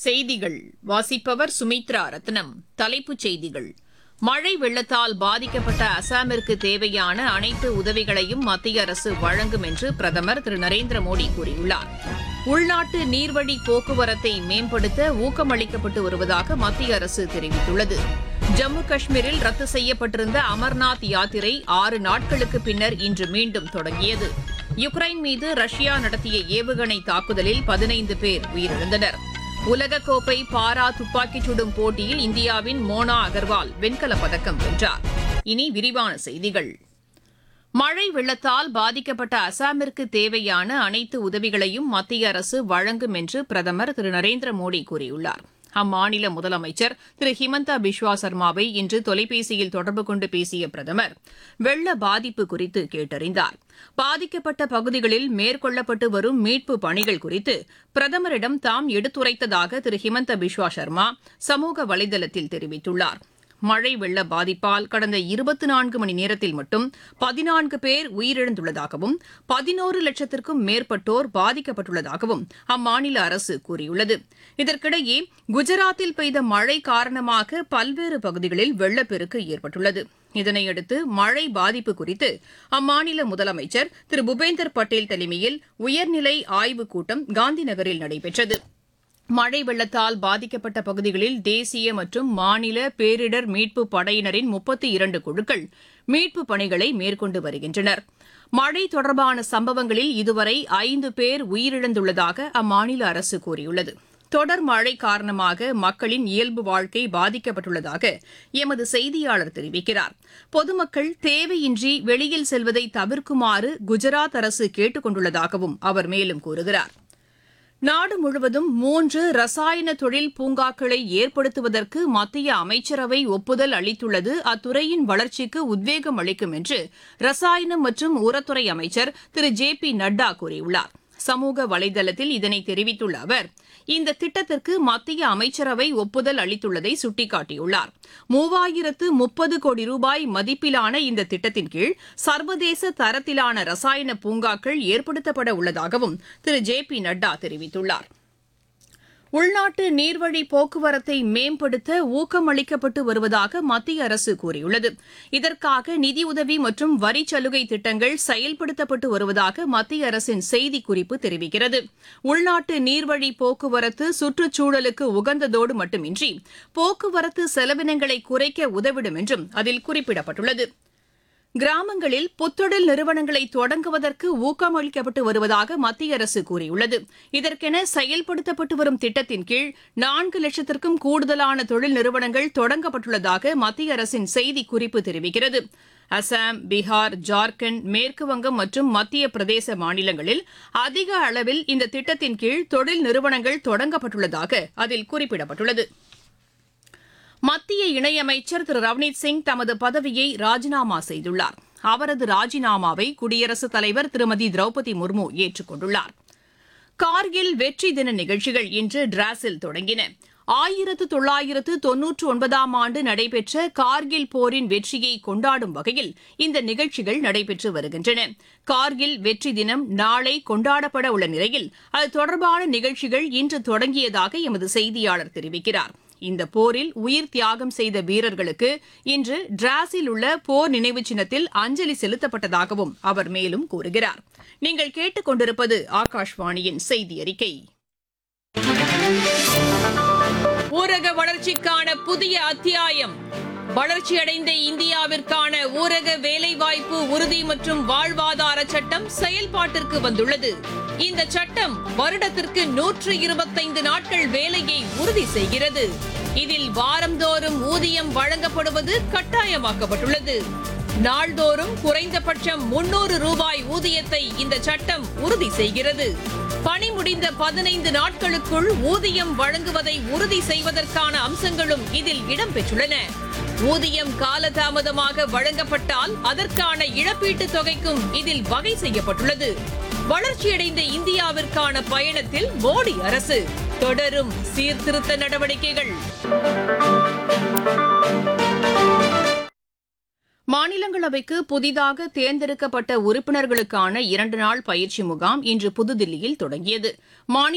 செய்திகள் வாசிப்பவர் சுமித்ரா ரத்னம் தலைப்புச் செய்திகள் மழை வெள்ளத்தால் பாதிக்கப்பட்ட அசாமிற்கு தேவையான அனைத்து உதவிகளையும் மத்திய அரசு வழங்கும் என்று பிரதமர் திரு நரேந்திர மோடி கூறியுள்ளார் உள்நாட்டு நீர்வழி போக்குவரத்தை மேம்படுத்த ஊக்கமளிக்கப்பட்டு வருவதாக மத்திய அரசு தெரிவித்துள்ளது ஜம்மு காஷ்மீரில் ரத்து செய்யப்பட்டிருந்த அமர்நாத் யாத்திரை ஆறு நாட்களுக்கு பின்னர் இன்று மீண்டும் தொடங்கியது யுக்ரைன் மீது ரஷ்யா நடத்திய ஏவுகணை தாக்குதலில் பதினைந்து பேர் உயிரிழந்தனர் உலகக்கோப்பை பாரா துப்பாக்கிச் சுடும் போட்டியில் இந்தியாவின் மோனா அகர்வால் வெண்கலப் பதக்கம் வென்றார் இனி விரிவான செய்திகள் மழை வெள்ளத்தால் பாதிக்கப்பட்ட அசாமிற்கு தேவையான அனைத்து உதவிகளையும் மத்திய அரசு வழங்கும் என்று பிரதமர் திரு நரேந்திர மோடி கூறியுள்ளார் அம்மாநில முதலமைச்சர் திரு ஹிமந்தா பிஸ்வா சர்மாவை இன்று தொலைபேசியில் தொடர்பு கொண்டு பேசிய பிரதமர் வெள்ள பாதிப்பு குறித்து கேட்டறிந்தார் பாதிக்கப்பட்ட பகுதிகளில் மேற்கொள்ளப்பட்டு வரும் மீட்பு பணிகள் குறித்து பிரதமரிடம் தாம் எடுத்துரைத்ததாக திரு ஹிமந்த பிஸ்வா சர்மா சமூக வலைதளத்தில் தெரிவித்துள்ளார் மழை வெள்ள பாதிப்பால் கடந்த இருபத்தி நான்கு மணி நேரத்தில் மட்டும் பதினான்கு பேர் உயிரிழந்துள்ளதாகவும் பதினோரு லட்சத்திற்கும் மேற்பட்டோர் பாதிக்கப்பட்டுள்ளதாகவும் அம்மாநில அரசு கூறியுள்ளது இதற்கிடையே குஜராத்தில் பெய்த மழை காரணமாக பல்வேறு பகுதிகளில் வெள்ளப்பெருக்கு ஏற்பட்டுள்ளது இதனையடுத்து மழை பாதிப்பு குறித்து அம்மாநில முதலமைச்சர் திரு பூபேந்தர் பட்டேல் தலைமையில் உயர்நிலை ஆய்வுக் கூட்டம் காந்திநகரில் நடைபெற்றது மழை வெள்ளத்தால் பாதிக்கப்பட்ட பகுதிகளில் தேசிய மற்றும் மாநில பேரிடர் மீட்பு படையினரின் முப்பத்தி இரண்டு குழுக்கள் மீட்பு பணிகளை மேற்கொண்டு வருகின்றனர் மழை தொடர்பான சம்பவங்களில் இதுவரை ஐந்து பேர் உயிரிழந்துள்ளதாக அம்மாநில அரசு கூறியுள்ளது தொடர் மழை காரணமாக மக்களின் இயல்பு வாழ்க்கை பாதிக்கப்பட்டுள்ளதாக எமது செய்தியாளர் தெரிவிக்கிறார் பொதுமக்கள் தேவையின்றி வெளியில் செல்வதை தவிர்க்குமாறு குஜராத் அரசு கேட்டுக் கொண்டுள்ளதாகவும் அவர் மேலும் கூறுகிறார் நாடு முழுவதும் மூன்று ரசாயன தொழில் பூங்காக்களை ஏற்படுத்துவதற்கு மத்திய அமைச்சரவை ஒப்புதல் அளித்துள்ளது அத்துறையின் வளர்ச்சிக்கு உத்வேகம் அளிக்கும் என்று ரசாயனம் மற்றும் உரத்துறை அமைச்சர் திரு ஜே பி நட்டா கூறியுள்ளார் சமூக வலைதளத்தில் இதனை தெரிவித்துள்ள அவர் இந்த திட்டத்திற்கு மத்திய அமைச்சரவை ஒப்புதல் அளித்துள்ளதை சுட்டிக்காட்டியுள்ளார் மூவாயிரத்து முப்பது கோடி ரூபாய் மதிப்பிலான இந்த திட்டத்தின் கீழ் சர்வதேச தரத்திலான ரசாயன பூங்காக்கள் ஏற்படுத்தப்பட உள்ளதாகவும் திரு ஜே பி நட்டா தெரிவித்துள்ளார் உள்நாட்டு நீர்வழி போக்குவரத்தை மேம்படுத்த ஊக்கமளிக்கப்பட்டு வருவதாக மத்திய அரசு கூறியுள்ளது இதற்காக நிதியுதவி மற்றும் வரி சலுகை திட்டங்கள் செயல்படுத்தப்பட்டு வருவதாக மத்திய அரசின் செய்திக்குறிப்பு தெரிவிக்கிறது உள்நாட்டு நீர்வழி போக்குவரத்து சுற்றுச்சூழலுக்கு உகந்ததோடு மட்டுமின்றி போக்குவரத்து செலவினங்களை குறைக்க உதவிடும் என்றும் அதில் குறிப்பிடப்பட்டுள்ளது கிராமங்களில் புத்தொழில் நிறுவனங்களை தொடங்குவதற்கு ஊக்கமளிக்கப்பட்டு வருவதாக மத்திய அரசு கூறியுள்ளது இதற்கென செயல்படுத்தப்பட்டு வரும் திட்டத்தின் கீழ் நான்கு லட்சத்திற்கும் கூடுதலான தொழில் நிறுவனங்கள் தொடங்கப்பட்டுள்ளதாக மத்திய அரசின் செய்திக்குறிப்பு தெரிவிக்கிறது அசாம் பீகார் ஜார்க்கண்ட் மேற்குவங்கம் மற்றும் மத்திய பிரதேச மாநிலங்களில் அதிக அளவில் இந்த திட்டத்தின் கீழ் தொழில் நிறுவனங்கள் தொடங்கப்பட்டுள்ளதாக அதில் குறிப்பிடப்பட்டுள்ளது மத்திய இணையமைச்சர் திரு ரவ்னீத் சிங் தமது பதவியை ராஜினாமா செய்துள்ளார் அவரது ராஜினாமாவை குடியரசுத் தலைவர் திருமதி திரௌபதி முர்மு ஏற்றுக் கொண்டுள்ளார் கார்கில் வெற்றி தின நிகழ்ச்சிகள் இன்று டிராஸில் தொடங்கின ஆயிரத்து தொள்ளாயிரத்து தொன்னூற்று ஒன்பதாம் ஆண்டு நடைபெற்ற கார்கில் போரின் வெற்றியை கொண்டாடும் வகையில் இந்த நிகழ்ச்சிகள் நடைபெற்று வருகின்றன கார்கில் வெற்றி தினம் நாளை கொண்டாடப்பட உள்ள நிலையில் அது தொடர்பான நிகழ்ச்சிகள் இன்று தொடங்கியதாக எமது செய்தியாளர் தெரிவிக்கிறார் இந்த போரில் உயிர் தியாகம் செய்த வீரர்களுக்கு இன்று டிராஸில் உள்ள போர் நினைவு சின்னத்தில் அஞ்சலி செலுத்தப்பட்டதாகவும் அவர் மேலும் கூறுகிறார் நீங்கள் கேட்டுக்கொண்டிருப்பது ஆகாஷ்வாணியின் செய்தி அறிக்கை ஊரக வளர்ச்சிக்கான புதிய அத்தியாயம் வளர்ச்சியடைந்த இந்தியாவிற்கான ஊரக வேலைவாய்ப்பு உறுதி மற்றும் வாழ்வாதார சட்டம் செயல்பாட்டிற்கு வந்துள்ளது இந்த சட்டம் வருடத்திற்கு நூற்று இருபத்தைந்து நாட்கள் வேலையை உறுதி செய்கிறது இதில் வாரந்தோறும் ஊதியம் வழங்கப்படுவது கட்டாயமாக்கப்பட்டுள்ளது நாள்தோறும் குறைந்தபட்சம் முன்னூறு ரூபாய் ஊதியத்தை இந்த சட்டம் உறுதி செய்கிறது பணி முடிந்த பதினைந்து நாட்களுக்குள் ஊதியம் வழங்குவதை உறுதி செய்வதற்கான அம்சங்களும் இதில் இடம்பெற்றுள்ளன ஊதியம் காலதாமதமாக வழங்கப்பட்டால் அதற்கான இழப்பீட்டுத் தொகைக்கும் இதில் வகை செய்யப்பட்டுள்ளது வளர்ச்சியடைந்த இந்தியாவிற்கான பயணத்தில் மோடி அரசு தொடரும் சீர்திருத்த நடவடிக்கைகள் மாநிலங்களவைக்கு புதிதாக தேர்ந்தெடுக்கப்பட்ட உறுப்பினர்களுக்கான இரண்டு நாள் பயிற்சி முகாம் இன்று புதுதில்லியில் தொடங்கியது மாநில